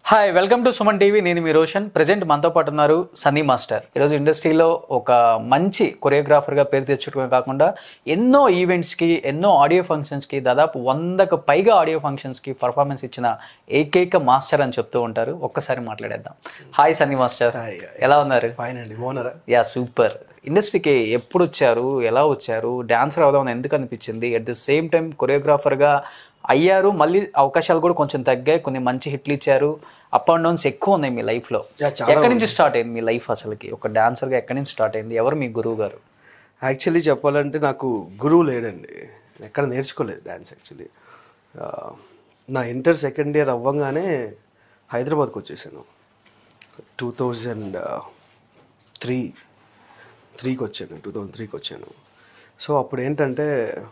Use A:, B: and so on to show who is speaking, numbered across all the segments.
A: Hi welcome to Suman TV నేను మీ Roshan present మనతో పాటు ఉన్నారు సన్నీ మాస్టర్ ఈరోజు ఇండస్ట్రీలో ఒక మంచి కొరియోగ్రాఫర్గా పేరు తెచ్చుకోవడమే కాకుండా ఎన్నో ఈవెంట్స్కి ఎన్నో ఆడియో ఫంక్షన్స్కి దాదాపు వందకు పైగా ఆడియో ఫంక్షన్స్కి పర్ఫార్మెన్స్ ఇచ్చిన ఏకైక మాస్టర్ అని చెప్తూ ఉంటారు ఒక్కసారి మాట్లాడేద్దాం hi Sunny master
B: hi, hi.
A: ఎలా ఉన్నారు
B: ఫైన్ అండి బాగున్నారా
A: యా సూపర్ ఇండస్ట్రీకి ఎప్పుడు వచ్చారు ఎలా వచ్చారు డాన్సర్ అవుదామని ఎందుకు అనిపించింది అట్ ది సేమ్ టైం కొరియోగ్రాఫర్గా అయ్యారు మళ్ళీ అవకాశాలు కూడా కొంచెం తగ్గాయి కొన్ని మంచి హిట్లు ఇచ్చారు అప్ అండ్ డౌన్స్ ఎక్కువ ఉన్నాయి మీ లైఫ్లో
B: Yeah, చాలా
A: ఎక్కడి నుంచి స్టార్ట్ అయింది మీ లైఫ్ అసలుకి ఒక డాన్సర్గా ఎక్కడి నుంచి స్టార్ట్ అయింది ఎవరు మీ గురువు గారు
B: యాక్చువల్లీ చెప్పాలంటే నాకు గురువు లేడండి నేను ఎక్కడ నేర్చుకోలేదు డ్యాన్స్ యాక్చువల్లీ నా ఇంటర్ సెకండ్ ఇయర్ అవ్వగానే హైదరాబాద్కి వచ్చేసాను టూ థౌజండ్ త్రీ త్రీకి వచ్చాను టూ థౌజండ్ త్రీకి వచ్చాను సో అప్పుడు ఏంటంటే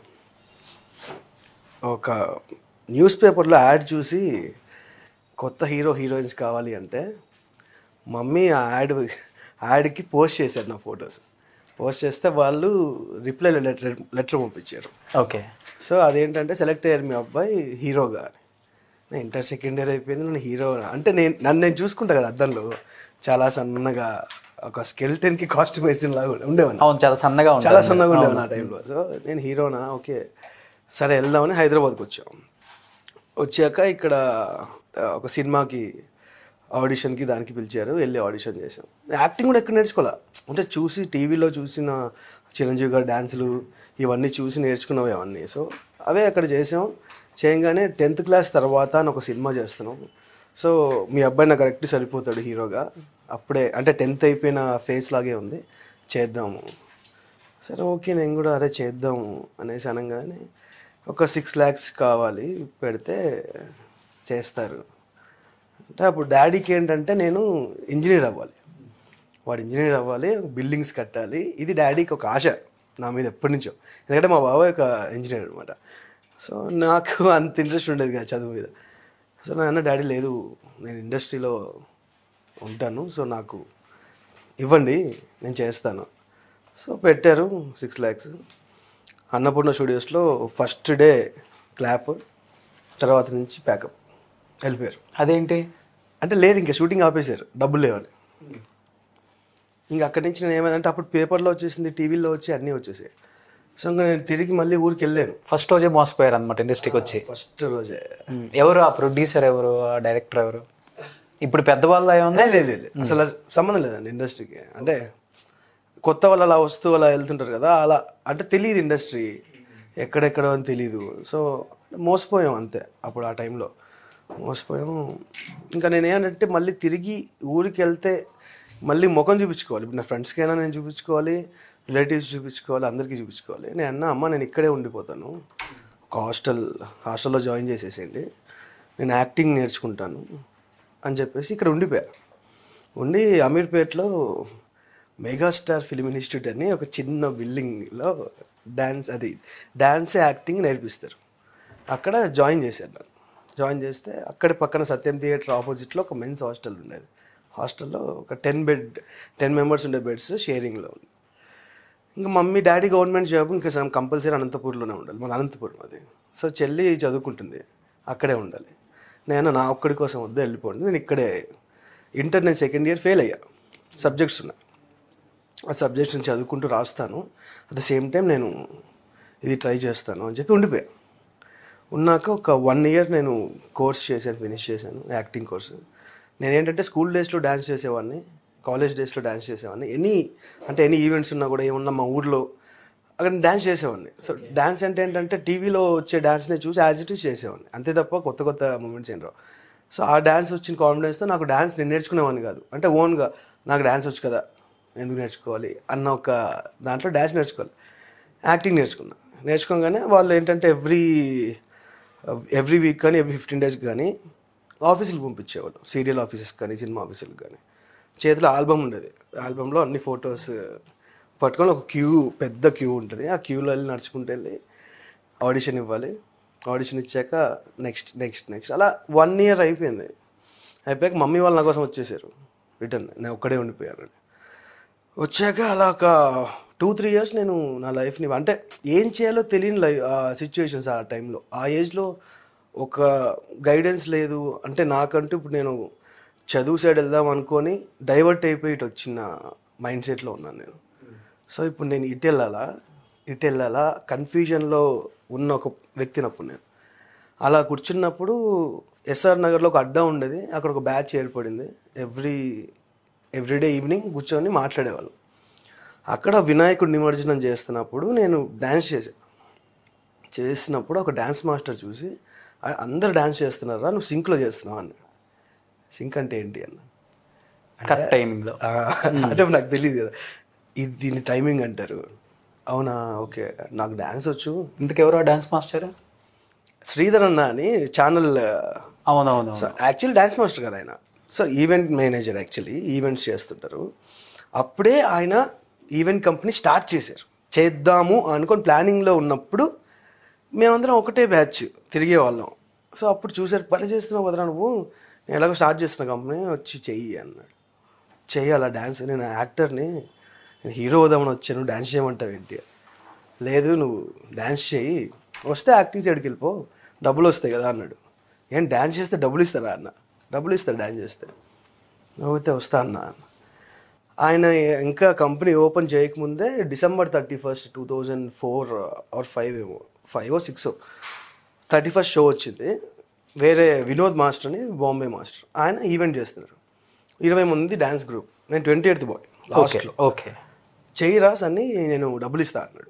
B: ఒక న్యూస్ పేపర్లో యాడ్ చూసి కొత్త హీరో హీరోయిన్స్ కావాలి అంటే మమ్మీ ఆ యాడ్ యాడ్కి పోస్ట్ చేశారు నా ఫొటోస్ పోస్ట్ చేస్తే వాళ్ళు రిప్లై లెటర్ లెటర్ పంపించారు
A: ఓకే
B: సో అదేంటంటే సెలెక్ట్ అయ్యారు మీ అబ్బాయి హీరోగా అని నేను ఇంటర్ సెకండ్ ఇయర్ అయిపోయింది నేను హీరో అంటే నేను నన్ను నేను చూసుకుంటా కదా అద్దంలో చాలా సన్నగా ఒక స్కెల్టన్కి కాస్ట్యూమ్ వేసిన లాగా ఉండేవాడిని
A: అవును చాలా సన్నగా
B: చాలా
A: ఉంటారు
B: సన్నగా ఉండేవాడిని ఆ టైంలో సో నేను హీరోనా ఓకే సరే వెళ్దామని హైదరాబాద్కి వచ్చాం వచ్చాక ఇక్కడ ఆ, ఒక సినిమాకి ఆడిషన్కి దానికి పిలిచారు వెళ్ళి ఆడిషన్ చేసాం యాక్టింగ్ కూడా ఎక్కడ నేర్చుకోవాలా అంటే చూసి టీవీలో చూసిన చిరంజీవి గారి డ్యాన్సులు ఇవన్నీ చూసి నేర్చుకున్నవి అవన్నీ సో అవే అక్కడ చేసాం చేయగానే టెన్త్ క్లాస్ తర్వాత అని ఒక సినిమా చేస్తున్నాం సో మీ అబ్బాయి నాకు కరెక్ట్ సరిపోతాడు హీరోగా అప్పుడే అంటే టెన్త్ అయిపోయిన ఫేస్ లాగే ఉంది చేద్దాము సరే ఓకే నేను కూడా అరే చేద్దాము అనేసి అనగానే ఒక సిక్స్ ల్యాక్స్ కావాలి పెడితే చేస్తారు అంటే అప్పుడు డాడీకి ఏంటంటే నేను ఇంజనీర్ అవ్వాలి వాడు ఇంజనీర్ అవ్వాలి బిల్డింగ్స్ కట్టాలి ఇది డాడీకి ఒక ఆశ నా మీద ఎప్పటి నుంచో ఎందుకంటే మా బాబాయ్ ఒక ఇంజనీర్ అనమాట సో నాకు అంత ఇంట్రెస్ట్ ఉండేది కదా చదువు మీద సో నాన్న డాడీ లేదు నేను ఇండస్ట్రీలో ఉంటాను సో నాకు ఇవ్వండి నేను చేస్తాను సో పెట్టారు సిక్స్ ల్యాక్స్ అన్నపూర్ణ స్టూడియోస్లో ఫస్ట్ డే క్లాప్ తర్వాత నుంచి ప్యాకప్ వెళ్ళిపోయారు
A: అదేంటి
B: అంటే లేదు ఇంకా షూటింగ్ ఆపేశారు డబ్బులు లేవని ఇంకా అక్కడి నుంచి నేను ఏమైందంటే అప్పుడు పేపర్లో వచ్చేసింది టీవీలో వచ్చి అన్నీ వచ్చేసాయి సో ఇంకా నేను తిరిగి మళ్ళీ ఊరికి వెళ్ళాను
A: ఫస్ట్ రోజే మోసపోయారు అనమాట ఇండస్ట్రీకి వచ్చి
B: ఫస్ట్ రోజే
A: ఉమ్, ఎవరు ఆ ప్రొడ్యూసర్ ఎవరు ఆ డైరెక్టర్ ఎవరు ఇప్పుడు పెద్దవాళ్ళ ఏమన్నా
B: లేదు లేదు లేదు అసలు సంబంధం లేదండి ఇండస్ట్రీకి అంటే కొత్త వాళ్ళు అలా వస్తూ అలా వెళ్తుంటారు కదా అలా అంటే తెలియదు ఇండస్ట్రీ ఎక్కడెక్కడో అని తెలియదు సో మోసపోయాం అంతే అప్పుడు ఆ టైంలో మోసపోయాము ఇంకా నేను ఏంటంటే మళ్ళీ తిరిగి ఊరికి వెళ్తే మళ్ళీ ముఖం చూపించుకోవాలి ఇప్పుడు నా ఫ్రెండ్స్కైనా నేను చూపించుకోవాలి రిలేటివ్స్ చూపించుకోవాలి అందరికీ చూపించుకోవాలి నేను అన్న అమ్మ నేను ఇక్కడే ఉండిపోతాను ఒక హాస్టల్ హాస్టల్లో జాయిన్ చేసేసేయండి నేను యాక్టింగ్ నేర్చుకుంటాను అని చెప్పేసి ఇక్కడ ఉండిపోయా ఉండి అమీర్పేట్లో మెగాస్టార్ ఫిలిం ఇన్స్టిట్యూట్ అని ఒక చిన్న బిల్డింగ్లో డ్యాన్స్ అది డ్యాన్స్ యాక్టింగ్ నేర్పిస్తారు అక్కడ జాయిన్ చేశారు నన్ను జాయిన్ చేస్తే అక్కడ పక్కన సత్యం థియేటర్ ఆపోజిట్లో ఒక మెన్స్ హాస్టల్ ఉండేది హాస్టల్లో ఒక టెన్ బెడ్ టెన్ మెంబర్స్ ఉండే బెడ్స్ షేరింగ్లో ఉంది ఇంకా మమ్మీ డాడీ గవర్నమెంట్ జాబ్ ఇంకా కంపల్సరీ అనంతపూర్లోనే ఉండాలి మాది అనంతపురం అది సో చెల్లి చదువుకుంటుంది అక్కడే ఉండాలి నేను నా ఒక్కడి కోసం వద్దు వెళ్ళిపోండి నేను ఇక్కడే ఇంటర్ నేను సెకండ్ ఇయర్ ఫెయిల్ అయ్యా సబ్జెక్ట్స్ ఉన్నాయి ఆ సబ్జెక్ట్స్ నేను చదువుకుంటూ రాస్తాను అట్ ద సేమ్ టైం నేను ఇది ట్రై చేస్తాను అని చెప్పి ఉండిపోయా ఉన్నాక ఒక వన్ ఇయర్ నేను కోర్స్ చేశాను ఫినిష్ చేశాను యాక్టింగ్ కోర్స్ నేను ఏంటంటే స్కూల్ డేస్లో డ్యాన్స్ చేసేవాడిని కాలేజ్ డేస్లో డ్యాన్స్ చేసేవాడిని ఎనీ అంటే ఎనీ ఈవెంట్స్ ఉన్నా కూడా ఏమన్నా మా ఊర్లో అక్కడ డ్యాన్స్ చేసేవాడిని సో డ్యాన్స్ అంటే ఏంటంటే టీవీలో వచ్చే డ్యాన్స్ని చూసి యాజ్ ఇట్ ఈస్ చేసేవాడిని అంతే తప్ప కొత్త కొత్త మూమెంట్స్ ఏం రావు సో ఆ డ్యాన్స్ వచ్చిన కాన్ఫిడెన్స్తో నాకు డ్యాన్స్ నేను నేర్చుకునేవాడిని కాదు అంటే ఓన్గా నాకు డ్యాన్స్ వచ్చు కదా ఎందుకు నేర్చుకోవాలి అన్న ఒక దాంట్లో డ్యాన్స్ నేర్చుకోవాలి యాక్టింగ్ నేర్చుకున్నా నేర్చుకోగానే వాళ్ళు ఏంటంటే ఎవ్రీ ఎవ్రీ వీక్ కానీ ఎవ్రీ ఫిఫ్టీన్ డేస్ కానీ ఆఫీసులకు పంపించేవాళ్ళు సీరియల్ ఆఫీసెస్ కానీ సినిమా ఆఫీసులకు కానీ చేతిలో ఆల్బమ్ ఉండేది ఆల్బంలో అన్ని ఫొటోస్ పట్టుకొని ఒక క్యూ పెద్ద క్యూ ఉంటుంది ఆ క్యూలో వెళ్ళి నడుచుకుంటూ వెళ్ళి ఆడిషన్ ఇవ్వాలి ఆడిషన్ ఇచ్చాక నెక్స్ట్ నెక్స్ట్ నెక్స్ట్ అలా వన్ ఇయర్ అయిపోయింది అయిపోయాక మమ్మీ వాళ్ళు నా కోసం వచ్చేసారు రిటర్న్ నేను ఒక్కడే ఉండిపోయాను వచ్చాక అలా ఒక టూ త్రీ ఇయర్స్ నేను నా లైఫ్ని అంటే ఏం చేయాలో తెలియని లైఫ్ సిచ్యువేషన్స్ ఆ టైంలో ఆ ఏజ్లో ఒక గైడెన్స్ లేదు అంటే నాకంటూ ఇప్పుడు నేను చదువు సైడ్ వెళ్దాం అనుకొని డైవర్ట్ అయిపోయి ఇటు వచ్చిన మైండ్ సెట్లో ఉన్నాను నేను సో ఇప్పుడు నేను ఇటు వెళ్ళాలా ఇటు వెళ్ళాలా కన్ఫ్యూజన్లో ఉన్న ఒక వ్యక్తినప్పుడు నేను అలా కూర్చున్నప్పుడు ఎస్ఆర్ నగర్లో ఒక అడ్డా ఉండేది అక్కడ ఒక బ్యాచ్ ఏర్పడింది ఎవ్రీ ఎవ్రీడే ఈవినింగ్ కూర్చొని మాట్లాడేవాళ్ళం అక్కడ వినాయకుడు నిమజ్జనం చేస్తున్నప్పుడు నేను డ్యాన్స్ చేశాను చేసినప్పుడు ఒక డ్యాన్స్ మాస్టర్ చూసి "ఆ- అందరు డ్యాన్స్ చేస్తున్నారా నువ్వు సింక్లో చేస్తున్నావు అన్న సింక్ అంటే ఏంటి అన్న
A: కరెక్ట్ టైమింగ్లో
B: "ఆ, అంటే నాకు తెలియదు కదా ఇది దీన్ని టైమింగ్ అంటారు అవునా ఓకే నాకు డ్యాన్స్ వచ్చు
A: ఇంతకెవరో డాన్స్ మాస్టర్
B: శ్రీధర్ అన్న అని ఛానల్
A: అవునవును
B: సో యాక్చువల్లీ డ్యాన్స్ మాస్టర్ కదా ఆయన so event manager actually events చేస్తుంటారు అప్పుడే ఆయన ఈవెంట్ కంపెనీ స్టార్ట్ చేశారు చేద్దాము అనుకొని ప్లానింగ్లో ఉన్నప్పుడు మేమందరం ఒకటే బ్యాచ్ తిరిగే వాళ్ళం సో అప్పుడు చూసారు పని చేస్తున్నావు కదరా నువ్వు నేను ఎలాగో స్టార్ట్ చేస్తున్న కంపెనీ వచ్చి చెయ్యి అన్నాడు చెయ్యాలా డ్యాన్స్ నేను యాక్టర్ని నేను హీరో అవుదామని వచ్చాను డ్యాన్స్ చేయమంటావు ఏంటి లేదు నువ్వు డ్యాన్స్ చేయి వస్తే యాక్టింగ్ సైడ్కి వెళ్ళిపో డబ్బులు వస్తాయి కదా అన్నాడు ఏం డ్యాన్స్ చేస్తే డబ్బులు ఇస్తారా అన్న డబ్బులు ఇస్తారు డ్యాన్స్ చేస్తే అయితే వస్తా అన్న ఆయన ఇంకా కంపెనీ ఓపెన్ చేయకముందే December thirty first two thousand four or five ఏమో five six thirty first show వచ్చింది వేరే వినోద్ మాస్టర్ అని బాంబే మాస్టర్ ఆయన ఈవెంట్ చేస్తున్నారు ఇరవై మంది డ్యాన్స్ గ్రూప్ నేను ట్వంటీ ఎయిత్ బాయ్
A: ఓకే
B: లాస్ట్లో
A: ఓకే
B: చెయ్యి రాస్ అని నేను డబ్బులు ఇస్తా అన్నాడు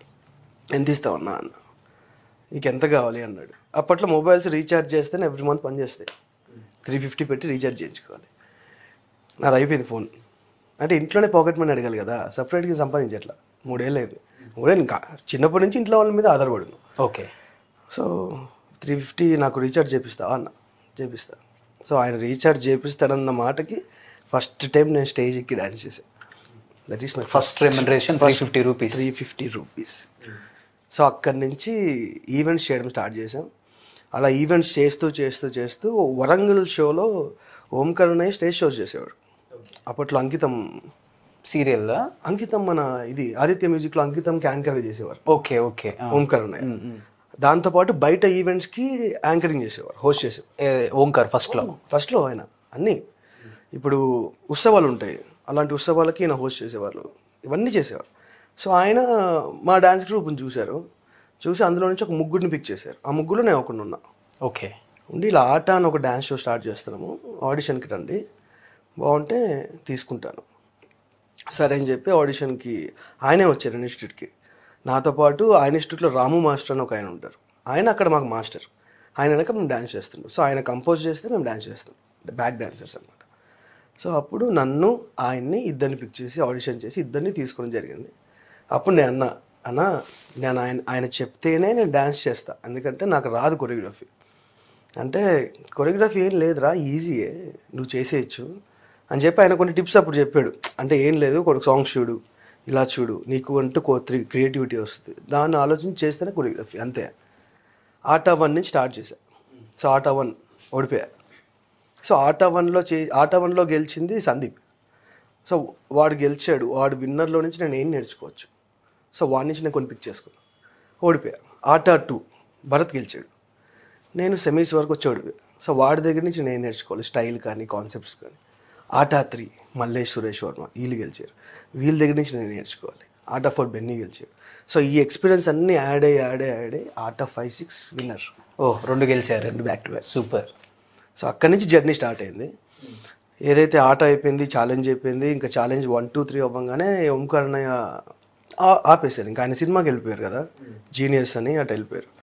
B: ఎంత ఇస్తావు అన్నా అన్న నీకు ఎంత కావాలి అన్నాడు అప్పట్లో మొబైల్స్ రీఛార్జ్ చేస్తేనే ఎవ్రీ మంత్ పని చేస్తాయి త్రీ ఫిఫ్టీ పెట్టి రీఛార్జ్ చేయించుకోవాలి నాది అయిపోయింది ఫోన్ అంటే ఇంట్లోనే పాకెట్ మనీ అడగాలి కదా సపరేట్గా సంపాదించట్లా మూడేళ్ళు అయింది మూడేళ్ళు ఇంకా చిన్నప్పటి నుంచి ఇంట్లో వాళ్ళ మీద ఆధారపడును
A: ఓకే
B: సో త్రీ ఫిఫ్టీ నాకు రీఛార్జ్ చేపిస్తావా అన్న చేపిస్తా సో ఆయన రీఛార్జ్ చేపిస్తాడన్న మాటకి ఫస్ట్ టైం నేను స్టేజ్ ఎక్కి డ్యాన్స్ చేశాను that is my
A: first remuneration three fifty rupees
B: three fifty rupees so అక్కడి నుంచి ఈవెంట్స్ చేయడం స్టార్ట్ చేసాం అలా ఈవెంట్స్ చేస్తూ చేస్తూ చేస్తూ వరంగల్ షోలో ఓంకర్ అనే స్టేజ్ షోస్ చేసేవాడు అప్పట్లో అంకితం
A: సీరియల్
B: అంకితం మన ఇది ఆదిత్య మ్యూజిక్లో అంకితం యాంకర్ చేసేవారు
A: ఓకే ఓకే
B: ఓంకర్ అన్నయ్య దాంతోపాటు బయట ఈవెంట్స్కి యాంకరింగ్ చేసేవారు హోస్ట్ చేసేవారు
A: ఓంకార్ ఫస్ట్లో
B: ఫస్ట్లో ఆయన అన్నీ ఇప్పుడు ఉత్సవాలు ఉంటాయి అలాంటి ఉత్సవాలకి ఈయన హోస్ట్ చేసేవాళ్ళు ఇవన్నీ చేసేవారు సో ఆయన మా డ్యాన్స్ గ్రూప్ని చూశారు చూసి అందులో నుంచి ఒక ముగ్గురిని పిక్ చేశారు ఆ ముగ్గురు నేను ఒకటి ఉన్నా
A: ఓకే
B: ఉండి ఇలా ఆట అని ఒక డ్యాన్స్ షో స్టార్ట్ చేస్తున్నాము ఆడిషన్కి రండి బాగుంటే తీసుకుంటాను సరే అని చెప్పి ఆడిషన్కి ఆయనే వచ్చారు ఇన్స్టిట్యూట్కి నాతో పాటు ఆయన ఇన్స్టిట్యూట్లో రాము మాస్టర్ అని ఒక ఆయన ఉంటారు ఆయన అక్కడ మాకు మాస్టర్ ఆయన వెనక మేము డ్యాన్స్ చేస్తుంటాం సో ఆయన కంపోజ్ చేస్తే మేము డ్యాన్స్ చేస్తాం బ్యాక్ డాన్సర్స్ అనమాట సో అప్పుడు నన్ను ఆయన్ని ఇద్దరిని పిక్ చేసి ఆడిషన్ చేసి ఇద్దరిని తీసుకోవడం జరిగింది అప్పుడు నేను అన్న అన్న నేను ఆయన ఆయన చెప్తేనే నేను డ్యాన్స్ చేస్తా ఎందుకంటే నాకు రాదు కొరియోగ్రఫీ అంటే కొరియోగ్రఫీ ఏం లేదురా ఈజీయే నువ్వు చేసేయచ్చు అని చెప్పి ఆయన కొన్ని టిప్స్ అప్పుడు చెప్పాడు అంటే ఏం లేదు ఒక సాంగ్స్ చూడు ఇలా చూడు నీకు అంటూ క్రియేటివిటీ వస్తుంది దాన్ని ఆలోచించి చేస్తేనే కొరియోగ్రఫీ అంతే ఆటా వన్ నుంచి స్టార్ట్ చేశా సో ఆటా వన్ ఓడిపోయా సో ఆటా వన్లో చే ఆటా వన్లో గెలిచింది సందీప్ సో వాడు గెలిచాడు వాడు విన్నర్లో నుంచి నేను ఏం నేర్చుకోవచ్చు సో వాడి నుంచి నేను కొన్ని పిక్ చేసుకున్నాను ఓడిపోయా ఆటా టూ భరత్ గెలిచాడు నేను సెమీస్ వరకు వచ్చి ఓడిపోయా సో వాడి దగ్గర నుంచి నేను నేర్చుకోవాలి స్టైల్ కానీ కాన్సెప్ట్స్ కానీ ఆటా త్రీ మల్లేష్ సురేష్ వర్మ వీళ్ళు గెలిచారు వీళ్ళ దగ్గర నుంచి నేను నేర్చుకోవాలి ఆటా ఫోర్ బెన్నీ గెలిచాడు సో ఈ ఎక్స్పీరియన్స్ అన్నీ యాడ్ అయ్యి యాడ్ అయ్యి యాడ్ అయ్యి ఆటా ఫైవ్ సిక్స్ విన్నర్
A: ఓ రెండు గెలిచారు
B: రెండు back to back
A: super
B: so అక్కడి నుంచి జర్నీ స్టార్ట్ అయింది ఏదైతే ఆట అయిపోయింది ఛాలెంజ్ అయిపోయింది ఇంకా ఛాలెంజ్ వన్ టూ త్రీ అవ్వగానే ఓంకార్ అన్నయ్య ఆ- ఆపేశారు ఇంకా ఆయన సినిమాకి వెళ్ళిపోయారు కదా జీనియస్ అని అటు వెళ్ళిపోయారు